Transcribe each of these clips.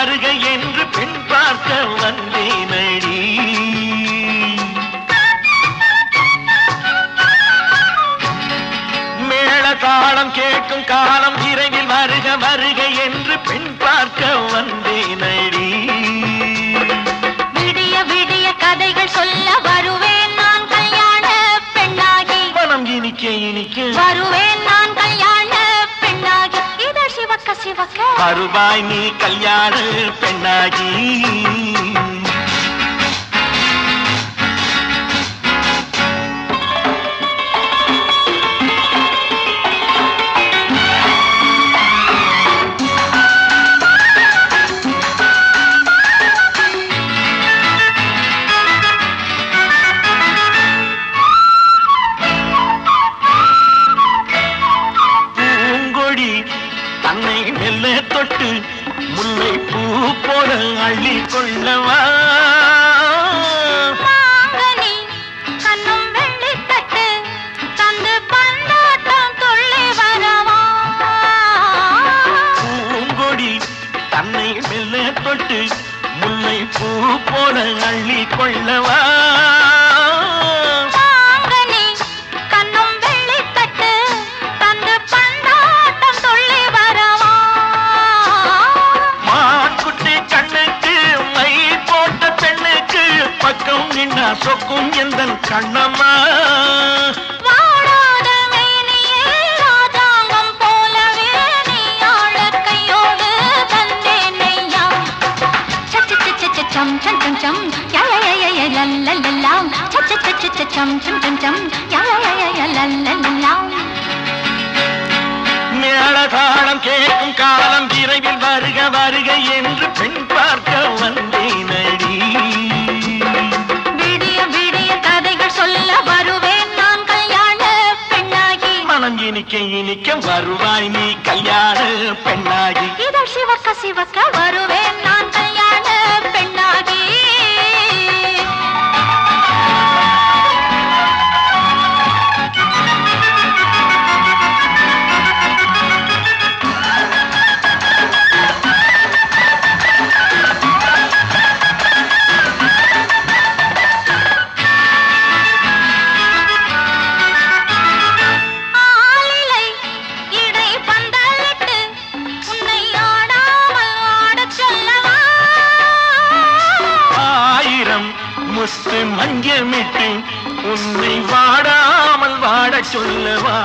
வருக என்று பெண் பார்க்க வந்தேனடி மேள தாளம் கேட்கும் காலம் விரைவில் வருக வருக என்று பெண் பார்க்க வந்தேனடி விடிய விடிய கதைகள் சொல்ல வருவேன் நான் கல்யாண பெண்ணாகி மனம் இனிக்க இனிக்க வருவேன் நான் கல்யாண பெண்ணாகி இதழ் சிவக்க சிவக்க வருவாய் நீ கல்யாண பெண்ணாகி பூங்கொடி தன்னை மெல்ல தொட்டு முல்லை பூ போல அள்ளி கொள்ளவா மாங்கனி கண்ணும் வெள்ளித்தட்டு தந்து பந்தாட்டம் துள்ளி வரவா பூங்கொடி தன்னை மெல்ல தொட்டு முல்லை பூ போல அள்ளி கொள்ளவா மாங்கனி கண்ணும் வெள்ளித்தட்டு தந்து பந்தாட்டம் துள்ளி வரவா மான்குட்டி கண்ணுக்கு மை போட்ட பெண்ணுக்கு பக்கம் நின்னா சொக்கும் எந்த கண்ணம்மா வாடாத மேனியே ராஜாங்கம் போலவே நீ ஆள கையோடு தந்தேன் ஐயா சச்ச சச்ச சம் சம் சம் சம் யா யா யா யா யா லல்லல்லாம் சச்ச சச்ச சம் சம் சம் சம் யா யா யா யா யா லல்லல்லாம் மேளதாளம் கேட்கும் காலம் விரைவில் வருக வருக என்று பெண் பார்க்க வந்தேனடி விடிய விடிய கதைகள் சொல்ல வருவேன் நான் கல்யாண பெண்ணாகி மனம் இனிக்க இனிக்க வருவாய் நீ கல்யாண பெண்ணாகி இதழ் சிவக்க சிவக்க வருவேன் நான் கல்யாண பெண்ணாகி ஆளிலை இடை பந்தலிட்டு உன்னை ஆடாமல் ஆடச் சொல்லவா ஆயிரம் முத்து மஞ்சமிட்டு உன்னை வாடாமல் வாடச் சொல்லவா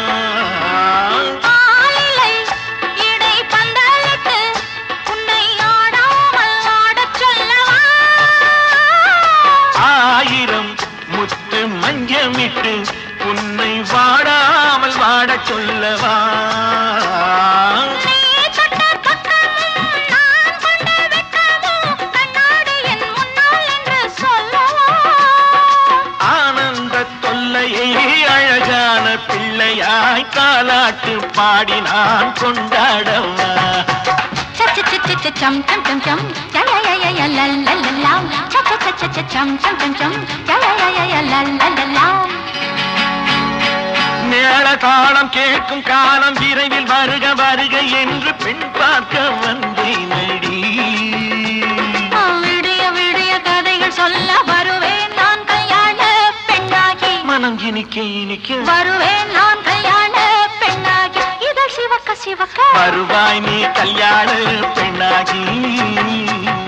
ஆளிலை இடை பந்தலிட்டு உன்னை ஆடாமல் ஆடச் சொல்லவா ஆயிரம் முத்து மஞ்சமிட்டு உன்னை வாடாமல் வாடச் சொல்லவா நீ தொட்ட பக்கமும் நான் கொண்ட வெட்கமும் கண்ணாடி என் முன்னால் என்று சொல்லவா ஆனந்த தொல்லையை அழகான பிள்ளையாய் தாலாட்டு பாடி நான் கொண்டாடவா சச்ச சச்ச சச்ச சம் சம் சம் சம் யா யா யா யா யா லா லா லா லாம் சச்ச சச்ச சச்ச சம் சம் சம் சம் யா யா யா யா யா லா லா லா லாம் மேள தாளம் கேட்கும் காலம் விரைவில் வருக வருக என்று பெண் பார்க்க வந்தேனடி விடிய விடிய கதைகள் சொல்ல வருவேன் நான் கல்யாண பெண்ணாகி மனம் இனிக்க இனிக்க வருவேன் நான் கல்யாண பெண்ணாகி இதழ் சிவக்க சிவக்க வருவாய் நீ கல்யாண பெண்ணாகி